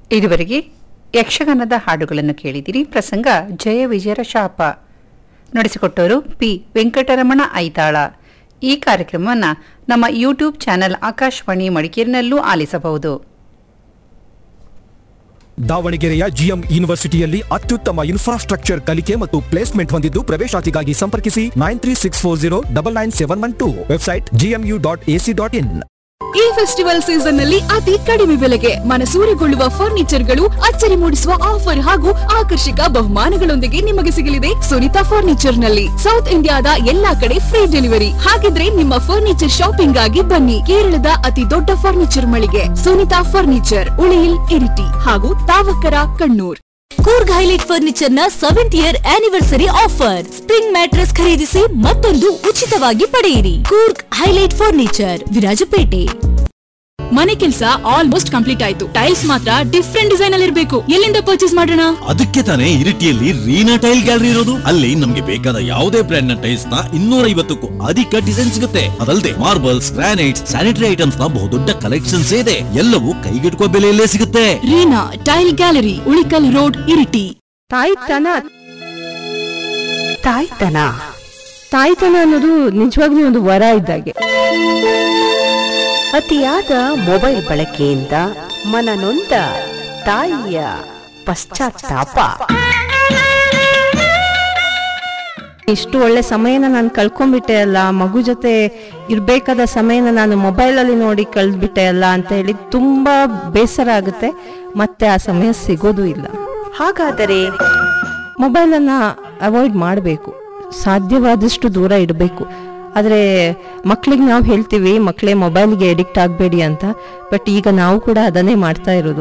ಇದುವರೆಗೆ ಯಕ್ಷಗಾನದ ಹಾಡುಗಳನ್ನು ಕೇಳಿದಿರಿ ಪ್ರಸಂಗ ಜಯ ವಿಜಯರ ಶಾಪ ನಡೆಸಿಕೊಟ್ಟವರು ಪಿ ವೆಂಕಟರಮಣ ಐತಾಳ ಈ ಕಾರ್ಯಕ್ರಮವನ್ನು ನಮ್ಮ ಯೂಟ್ಯೂಬ್ ಚಾನೆಲ್ ಆಕಾಶವಾಣಿ ಮಡಿಕೇರಿನಲ್ಲೂ ಆಲಿಸಬಹುದು ದಾವಣಗೆರೆಯ ಜಿಎಂ ಯೂನಿವರ್ಸಿಟಿಯಲ್ಲಿ ಅತ್ಯುತ್ತಮ ಇನ್ಫ್ರಾಸ್ಟ್ರಕ್ಚರ್ ಕಲಿಕೆ ಮತ್ತು ಪ್ಲೇಸ್ಮೆಂಟ್ ಹೊಂದಿದ್ದು ಪ್ರವೇಶಾತಿಗಾಗಿ ಸಂಪರ್ಕಿಸಿ nine three six four zero double nine seven one two website GMU dot AC dot in ಈ ಫೆಸ್ಟಿವಲ್ ಸೀಸನ್ ನಲ್ಲಿ ಅತಿ ಕಡಿಮೆ ಬೆಲೆಗೆ ಮನಸೂರೆಗೊಳ್ಳುವ ಫರ್ನಿಚರ್ಗಳು ಅಚ್ಚರಿ ಮೂಡಿಸುವ ಆಫರ್ ಹಾಗೂ ಆಕರ್ಷಕ ಬಹುಮಾನಗಳೊಂದಿಗೆ ನಿಮಗೆ ಸಿಗಲಿದೆ ಸುನಿತಾ ಫರ್ನಿಚರ್ ನಲ್ಲಿ ಸೌತ್ ಇಂಡಿಯಾದ ಎಲ್ಲಾ ಕಡೆ ಫ್ರೀ ಡೆಲಿವರಿ ಹಾಗಿದ್ರೆ ನಿಮ್ಮ ಫರ್ನಿಚರ್ ಶಾಪಿಂಗ್ ಆಗಿ ಬನ್ನಿ ಕೇರಳದ ಅತಿ ದೊಡ್ಡ ಫರ್ನಿಚರ್ ಮಳಿಗೆ ಸುನಿತಾ ಫರ್ನಿಚರ್ ಉಳಿಯಿಲ್ ಇರಿಟಿ ಹಾಗೂ ತಾವಕರ ಕಣ್ಣೂರ್ ಕೂರ್ಗ್ ಹೈಲೈಟ್ ಫರ್ನಿಚರ್ ನ seventh year anniversary offer spring mattress ಖರೀದಿಸಿ ಮತ್ತೊಂದು ಉಚಿತವಾಗಿ ಪಡೆಯಿರಿ ಕೂರ್ಗ್ ಹೈಲೈಟ್ ಫರ್ನಿಚರ್ ವಿರಾಜಪೇಟೆ ಮನೆ ಕೆಲಸ ಆಲ್ಮೋಸ್ಟ್ ಕಂಪ್ಲೀಟ್ ಆಯ್ತು ಟೈಲ್ಸ್ ಮಾತ್ರ ಡಿಫ್ರೆಂಟ್ ಡಿಸೈನ್ ಅಲ್ಲಿ ಇರಬೇಕು ಎಲ್ಲಿಂದ ಪರ್ಚೇಸ್ ಮಾಡೋಣ ಅದಕ್ಕೆ ತಾನೇ ಇರಿಟಿಯಲ್ಲಿ ರೀನಾ ಟೈಲ್ ಗ್ಯಾಲರಿ ಇರೋದು ಅಲ್ಲಿ ನಮ್ಗೆ ಬೇಕಾದ ಯಾವುದೇ ಬ್ರ್ಯಾಂಡ್ ನ ಟೈಲ್ಸ್ ನ ಇನ್ನೂರ ಐವತ್ತಕ್ಕೂ ಅಧಿಕ ಡಿಸೈನ್ ಸಿಗುತ್ತೆ ಅದಲ್ಲದೆ ಮಾರ್ಬಲ್ಸ್ ಗ್ರಾನೈಟ್ಸ್ ಸ್ಯಾನಿಟರಿ ಐಟಮ್ಸ್ ನ ಬಹುದೊಡ್ಡ ಕಲೆಕ್ಷನ್ಸ್ ಇದೆ ಎಲ್ಲವೂ ಕೈಗೆಟುಕುವ ಬೆಲೆಯಲ್ಲೇ ಸಿಗುತ್ತೆ Reena tile gallery Ulikkal road Iritty ತಾಯ್ತನ ತಾಯ್ತನ ತಾಯ್ತನ ಅನ್ನೋದು ನಿಜವಾಗ್ಲೂ ಒಂದು ವರ ಇದ್ದಾಗೆ ಅತಿಯಾದ ಮೊಬೈಲ್ ಬಳಕೆಯಿಂದ ಮನನೊಂದ ತಾಯಿಯ ಪಶ್ಚಾತ್ತಾಪ ಇಷ್ಟು ಒಳ್ಳೆ ಸಮಯನ ನಾನು ಕಳ್ಕೊಂಡ್ಬಿಟ್ಟೆ ಅಲ್ಲ ಮಗು ಜೊತೆ ಇರ್ಬೇಕಾದ ಸಮಯನ ನಾನು ಮೊಬೈಲಲ್ಲಿ ನೋಡಿ ಕಳೆದ್ಬಿಟ್ಟೆ ಅಲ್ಲ ಅಂತ ಹೇಳಿ ತುಂಬಾ ಬೇಸರ ಆಗುತ್ತೆ ಮತ್ತೆ ಆ ಸಮಯ ಸಿಗೋದು ಇಲ್ಲ ಹಾಗಾದರೆ ಮೊಬೈಲನ್ನು ಅವಾಯ್ಡ್ ಮಾಡಬೇಕು ಸಾಧ್ಯವಾದಷ್ಟು ದೂರ ಇಡಬೇಕು ಆದರೆ ಮಕ್ಳಿಗೆ ನಾವು ಹೇಳ್ತೀವಿ ಮಕ್ಕಳೇ ಮೊಬೈಲ್ಗೆ ಅಡಿಕ್ಟ್ ಆಗಬೇಡಿ ಅಂತ ಬಟ್ ಈಗ ನಾವು ಕೂಡ ಅದನ್ನೇ ಮಾಡ್ತಾ ಇರೋದು